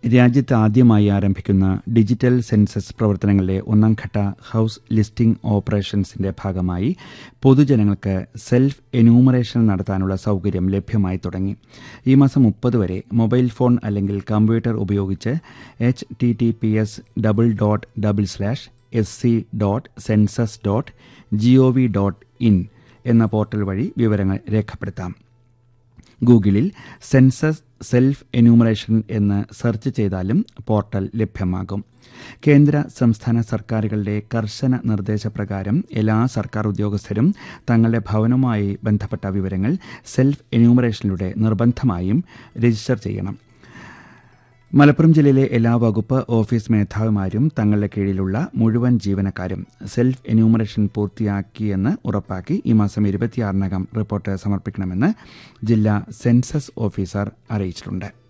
രാജ്യത്ത് ആദ്യമായി ആരംഭിക്കുന്ന ഡിജിറ്റൽ സെൻസസ് പ്രവർത്തനങ്ങളിലെ ഒന്നാം ഘട്ട ഹൌസ് ലിസ്റ്റിംഗ് ഓപ്പറേഷൻസിന്റെ ഭാഗമായി പൊതുജനങ്ങൾക്ക് സെൽഫ് എന്യൂമറേഷൻ നടത്താനുള്ള സൌകര്യം ലഭ്യമായി തുടങ്ങി ഈ മാസം മുപ്പത് വരെ മൊബൈൽ ഫോൺ അല്ലെങ്കിൽ കമ്പ്യൂട്ടർ ഉപയോഗിച്ച് H T T P S double dot double slash S C dot census dot G O V dot in എന്ന പോർട്ടൽ വഴി വിവരങ്ങൾ രേഖപ്പെടുത്താം ഗൂഗിളിൽ സെൻസസ് സെൽഫ് എന്യൂമറേഷൻ എന്ന് സെർച്ച് ചെയ്താലും പോർട്ടൽ ലഭ്യമാകും കേന്ദ്ര സംസ്ഥാന സർക്കാരുകളുടെ കർശന നിർദ്ദേശപ്രകാരം എല്ലാ സർക്കാർ ഉദ്യോഗസ്ഥരും തങ്ങളുടെ ഭവനവുമായി ബന്ധപ്പെട്ട വിവരങ്ങൾ സെൽഫ് എന്യൂമറേഷനിലൂടെ നിർബന്ധമായും രജിസ്റ്റർ ചെയ്യണം മലപ്പുറം ജില്ലയിലെ എല്ലാ വകുപ്പ് ഓഫീസ് മേധാവിമാരും തങ്ങളുടെ കീഴിലുള്ള മുഴുവൻ ജീവനക്കാരും സെൽഫ് എന്യൂമറേഷൻ പൂർത്തിയാക്കിയെന്ന് ഉറപ്പാക്കി ഈ മാസം ഇരുപത്തിയാറിനകം റിപ്പോർട്ട് സമർപ്പിക്കണമെന്ന് ജില്ലാ സെൻസസ് ഓഫീസർ അറിയിച്ചിട്ടുണ്ട്